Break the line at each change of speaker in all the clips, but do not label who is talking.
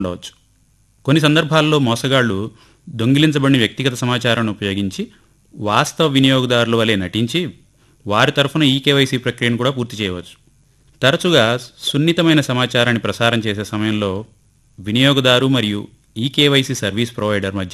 ఉండవచ్చు కొన్ని సందర్భాల్లో మోసగాళ్లు దొంగిలించబడిన వ్యక్తిగత సమాచారాన్ని ఉపయోగించి వాస్తవ వినియోగదారుల వలె నటించి వారి తరఫున ఈ కేవైసీ ప్రక్రియను కూడా పూర్తి చేయవచ్చు తరచుగా సున్నితమైన సమాచారాన్ని ప్రసారం చేసే సమయంలో వినియోగదారు మరియు ఈ కేవైసీ సర్వీస్ ప్రొవైడర్ మధ్య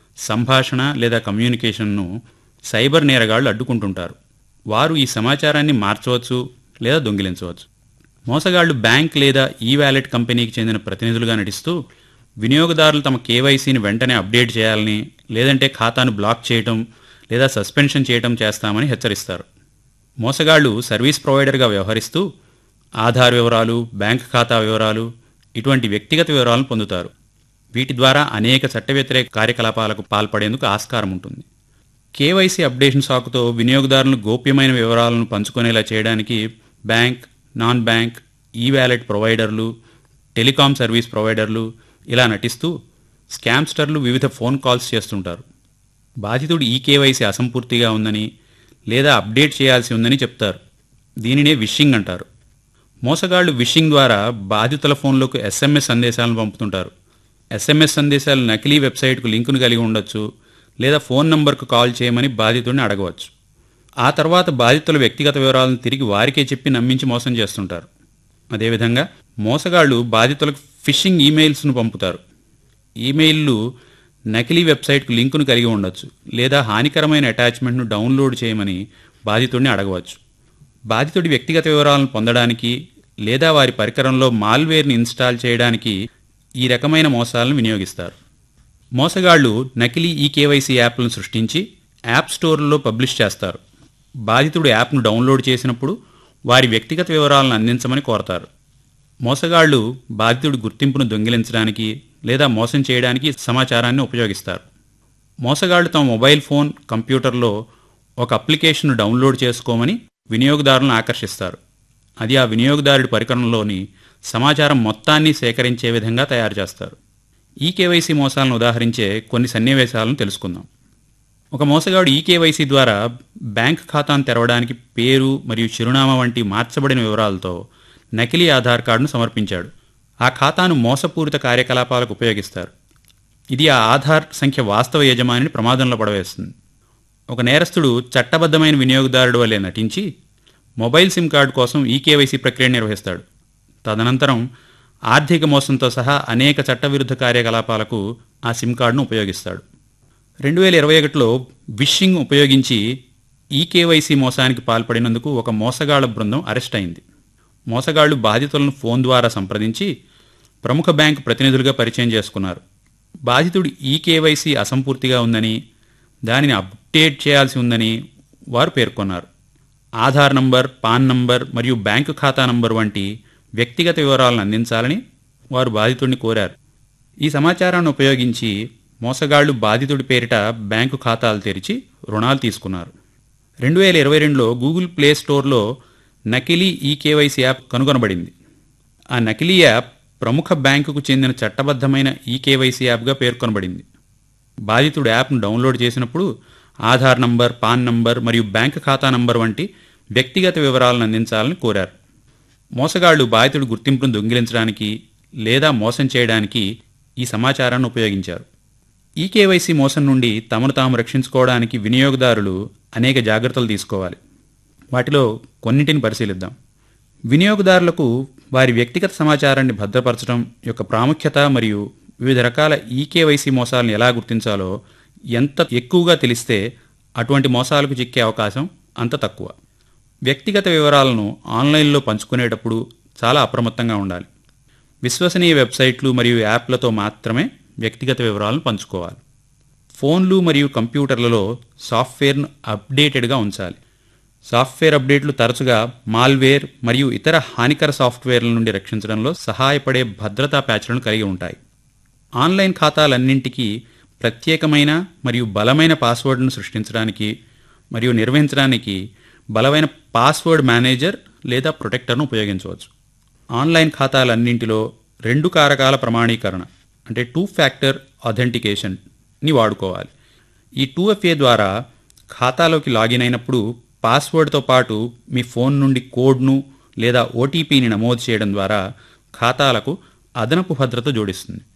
సంభాషణ లేదా కమ్యూనికేషన్ను సైబర్ నేరగాళ్లు అడ్డుకుంటుంటారు వారు ఈ సమాచారాన్ని మార్చవచ్చు లేదా దొంగిలించవచ్చు మోసగాళ్లు బ్యాంక్ లేదా ఈ వ్యాలెట్ కంపెనీకి చెందిన ప్రతినిధులుగా నటిస్తూ వినియోగదారులు తమ కేవైసీని వెంటనే అప్డేట్ చేయాలని లేదంటే ఖాతాను బ్లాక్ చేయటం లేదా సస్పెన్షన్ చేయటం చేస్తామని హెచ్చరిస్తారు మోసగాళ్లు సర్వీస్ ప్రొవైడర్గా వ్యవహరిస్తూ ఆధార్ వివరాలు బ్యాంక్ ఖాతా వివరాలు ఇటువంటి వ్యక్తిగత వివరాలను పొందుతారు వీటి ద్వారా అనేక చట్ట వ్యతిరేక కార్యకలాపాలకు పాల్పడేందుకు ఆస్కారం ఉంటుంది కేవైసీ అప్డేషన్ సాకుతో వినియోగదారులు గోప్యమైన వివరాలను పంచుకునేలా చేయడానికి bank non bank e wallet ప్రొవైడర్లు టెలికాం సర్వీస్ ప్రొవైడర్లు ఇలా నటిస్తూ స్కామ్స్టర్లు వివిధ ఫోన్ కాల్స్ చేస్తుంటారు బాధితుడు ఈ కేవైసీ అసంపూర్తిగా ఉందని లేదా అప్డేట్ చేయాల్సి ఉందని చెప్తారు దీనినే విషింగ్ అంటారు మోసగాళ్లు విషింగ్ ద్వారా బాధితుల ఫోన్లోకి ఎస్ఎంఎస్ సందేశాలను పంపుతుంటారు ఎస్ఎంఎస్ సందేశాలు నకిలీ వెబ్సైట్కు లింకును కలిగి ఉండొచ్చు లేదా ఫోన్ నంబర్కు కాల్ చేయమని బాధితుడిని అడగవచ్చు ఆ తర్వాత బాధితుల వ్యక్తిగత వివరాలను తిరిగి వారికే చెప్పి నమ్మించి మోసం చేస్తుంటారు అదేవిధంగా మోసగాళ్లు బాధితులకు ఫిషింగ్ ఈమెయిల్స్ను పంపుతారు ఈమెయిల్లు నకిలీ వెబ్సైట్కు లింకును కలిగి ఉండొచ్చు లేదా హానికరమైన అటాచ్మెంట్ను డౌన్లోడ్ చేయమని బాధితుడిని అడగవచ్చు బాధితుడి వ్యక్తిగత వివరాలను పొందడానికి లేదా వారి పరికరంలో మాల్వేర్ని ఇన్స్టాల్ చేయడానికి ఈ రకమైన మోసాలను వినియోగిస్తారు మోసగాళ్లు నకిలీ ఈ కేవైసీ యాప్లను సృష్టించి యాప్ స్టోర్లలో పబ్లిష్ చేస్తారు బాధితుడు యాప్ను డౌన్లోడ్ చేసినప్పుడు వారి వ్యక్తిగత వివరాలను అందించమని కోరతారు మోసగాళ్లు బాధితుడి గుర్తింపును దొంగిలించడానికి లేదా మోసం చేయడానికి సమాచారాన్ని ఉపయోగిస్తారు మోసగాళ్లు తమ మొబైల్ ఫోన్ కంప్యూటర్లో ఒక అప్లికేషన్ను డౌన్లోడ్ చేసుకోమని వినియోగదారులను ఆకర్షిస్తారు అది ఆ వినియోగదారుడి పరికరంలోని సమాచారం మొత్తాన్ని సేకరించే విధంగా తయారు చేస్తారు ఈ కేవైసీ మోసాలను ఉదాహరించే కొన్ని సన్నివేశాలను తెలుసుకుందాం ఒక మోసగాడు ఈ కేవైసీ ద్వారా బ్యాంక్ ఖాతాను తెరవడానికి పేరు మరియు చిరునామా వంటి మార్చబడిన వివరాలతో నకిలీ ఆధార్ కార్డును సమర్పించాడు ఆ ఖాతాను మోసపూరిత కార్యకలాపాలకు ఉపయోగిస్తారు ఇది ఆ ఆధార్ సంఖ్య వాస్తవ యజమానిని ప్రమాదంలో పడవేస్తుంది ఒక నేరస్తుడు చట్టబద్ధమైన వినియోగదారుడు వలె నటించి మొబైల్ సిమ్ కార్డు కోసం ఈ కేవైసీ ప్రక్రియ నిర్వహిస్తాడు తదనంతరం ఆర్థిక మోసంతో సహా అనేక చట్టవిరుద్ధ కార్యకలాపాలకు ఆ సిమ్ కార్డును ఉపయోగిస్తాడు రెండు వేల ఇరవై ఒకటిలో విషింగ్ ఉపయోగించి ఈ కేవైసీ మోసానికి పాల్పడినందుకు ఒక మోసగాళ్ల బృందం అరెస్ట్ అయింది మోసగాళ్లు బాధితులను ఫోన్ ద్వారా సంప్రదించి ప్రముఖ బ్యాంకు ప్రతినిధులుగా పరిచయం చేసుకున్నారు బాధితుడు ఈ కేవైసీ అసంపూర్తిగా ఉందని దానిని అప్డేట్ చేయాల్సి ఉందని వారు పేర్కొన్నారు ఆధార్ నంబర్ పాన్ నంబర్ మరియు బ్యాంకు ఖాతా నంబర్ వంటి వ్యక్తిగత వివరాలను అందించాలని వారు బాధితుడిని కోరారు ఈ సమాచారాన్ని ఉపయోగించి మోసగాళ్లు బాధితుడి పేరిట బ్యాంకు ఖాతాలు తెరిచి రుణాలు తీసుకున్నారు రెండు వేల ఇరవై రెండులో గూగుల్ ప్లే స్టోర్లో నకిలీ ఈ కేవైసీ యాప్ కనుగొనబడింది ఆ నకిలీ యాప్ ప్రముఖ బ్యాంకుకు చెందిన చట్టబద్ధమైన ఈ కేవైసీ యాప్గా పేర్కొనబడింది బాధితుడు యాప్ను డౌన్లోడ్ చేసినప్పుడు ఆధార్ నంబర్ పాన్ నంబర్ మరియు బ్యాంక్ ఖాతా నంబర్ వంటి వ్యక్తిగత వివరాలను అందించాలని కోరారు మోసగాళ్లు బాధితుడి గుర్తింపును దొంగిలించడానికి లేదా మోసం చేయడానికి ఈ సమాచారాన్ని ఉపయోగించారు ఈ కేవైసీ మోసం నుండి తమను తాము రక్షించుకోవడానికి వినియోగదారులు అనేక జాగ్రత్తలు తీసుకోవాలి వాటిలో కొన్నింటిని పరిశీలిద్దాం వినియోగదారులకు వారి వ్యక్తిగత సమాచారాన్ని భద్రపరచడం యొక్క ప్రాముఖ్యత మరియు వివిధ రకాల ఈ కేవైసీ మోసాలను ఎలా గుర్తించాలో ఎంత ఎక్కువగా తెలిస్తే అటువంటి మోసాలకు చిక్కే అవకాశం అంత తక్కువ వ్యక్తిగత వివరాలను ఆన్లైన్లో పంచుకునేటప్పుడు చాలా అప్రమత్తంగా ఉండాలి విశ్వసనీయ వెబ్సైట్లు మరియు యాప్లతో మాత్రమే వ్యక్తిగత వివరాలను పంచుకోవాలి ఫోన్లు మరియు కంప్యూటర్లలో సాఫ్ట్వేర్ను అప్డేటెడ్గా ఉంచాలి సాఫ్ట్వేర్ అప్డేట్లు తరచుగా మాల్వేర్ మరియు ఇతర హానికర సాఫ్ట్వేర్ల నుండి రక్షించడంలో సహాయపడే భద్రతా ప్యాచ్లను కలిగి ఉంటాయి ఆన్లైన్ ఖాతాలన్నింటికీ ప్రత్యేకమైన మరియు బలమైన పాస్వర్డ్ను సృష్టించడానికి మరియు నిర్వహించడానికి బలమైన పాస్వర్డ్ మేనేజర్ లేదా ప్రొటెక్టర్ను ఉపయోగించవచ్చు ఆన్లైన్ ఖాతాలన్నింటిలో రెండు కారకాల ప్రమాణీకరణ అంటే టూ ఫ్యాక్టర్ అథెంటికేషన్ని వాడుకోవాలి ఈ టూ ఎఫ్ఏ ద్వారా ఖాతాలోకి లాగిన్ అయినప్పుడు పాస్వర్డ్తో పాటు మీ ఫోన్ నుండి కోడ్ను లేదా ఓటీపీని నమోదు చేయడం ద్వారా ఖాతాలకు అదనపు భద్రత జోడిస్తుంది